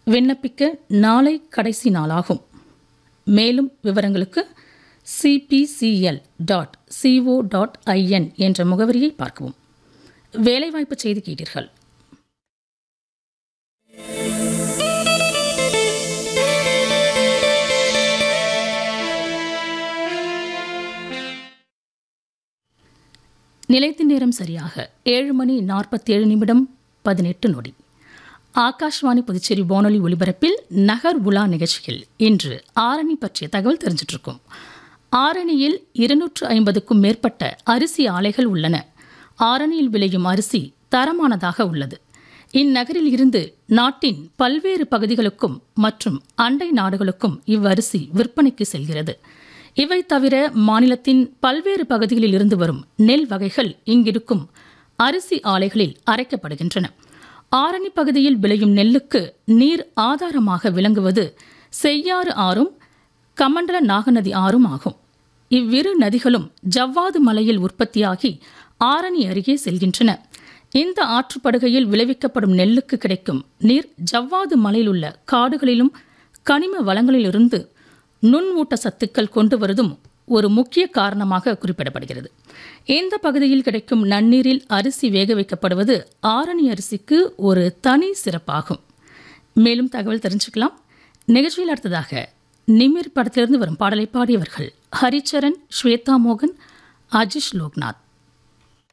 விண்ணப்பிக்க நாளை கடைசி நாளாகும் மேலும் விவரங்களுக்கு CPCL dot CO dot IN என்ற முகவரியை பார்க்கவும் வேலைவாய்ப்பு செய்தி கேட்டீர்கள் நிலைத்த நேரம் சரியாக ஏழு மணி நாற்பத்தி ஏழு நிமிடம் பதினெட்டு நொடி ஆகாஷ்வாணி புதுச்சேரி வானொலி ஒலிபரப்பில் நகர் உலா நிகழ்ச்சியில் இன்று ஆரணி பற்றிய தகவல் தெரிஞ்சிட்டு இருக்கோம் ஆரணியில் இருநூற்று ஐம்பதுக்கும் மேற்பட்ட அரிசி ஆலைகள் உள்ளன ஆரணியில் விளையும் அரிசி தரமானதாக உள்ளது இந்நகரில் இருந்து நாட்டின் பல்வேறு பகுதிகளுக்கும் மற்றும் அண்டை நாடுகளுக்கும் இவ்வரிசி விற்பனைக்கு செல்கிறது இவை தவிர மாநிலத்தின் பல்வேறு பகுதிகளில் இருந்து வரும் நெல் வகைகள் இங்கிருக்கும் அரிசி ஆலைகளில் அரைக்கப்படுகின்றன ஆரணி பகுதியில் விளையும் நெல்லுக்கு நீர் ஆதாரமாக விளங்குவது செய்யாறு ஆறும் கமண்டல நாகநதி ஆறும் ஆகும் இவ்விரு நதிகளும் ஜவ்வாது மலையில் உற்பத்தியாகி ஆரணி அருகே செல்கின்றன இந்த ஆற்றுப்படுகையில் விளைவிக்கப்படும் நெல்லுக்கு கிடைக்கும் நீர் ஜவ்வாது மலையில் உள்ள காடுகளிலும் கனிம வளங்களிலிருந்து நுண்ணூட்ட சத்துக்கள் கொண்டு வருவதும் ஒரு முக்கிய காரணமாக குறிப்பிடப்படுகிறது இந்த பகுதியில் கிடைக்கும் நன்னீரில் அரிசி வேக வைக்கப்படுவது ஆரணி அரிசிக்கு ஒரு தனி சிறப்பாகும் மேலும் தகவல் தெரிஞ்சுக்கலாம் நிகழ்ச்சியில் அடுத்ததாக நிமிர் படத்திலிருந்து வரும் பாடலை பாடியவர்கள் ஹரிச்சரன் ஸ்வேதா மோகன் அஜிஷ் லோக்நாத்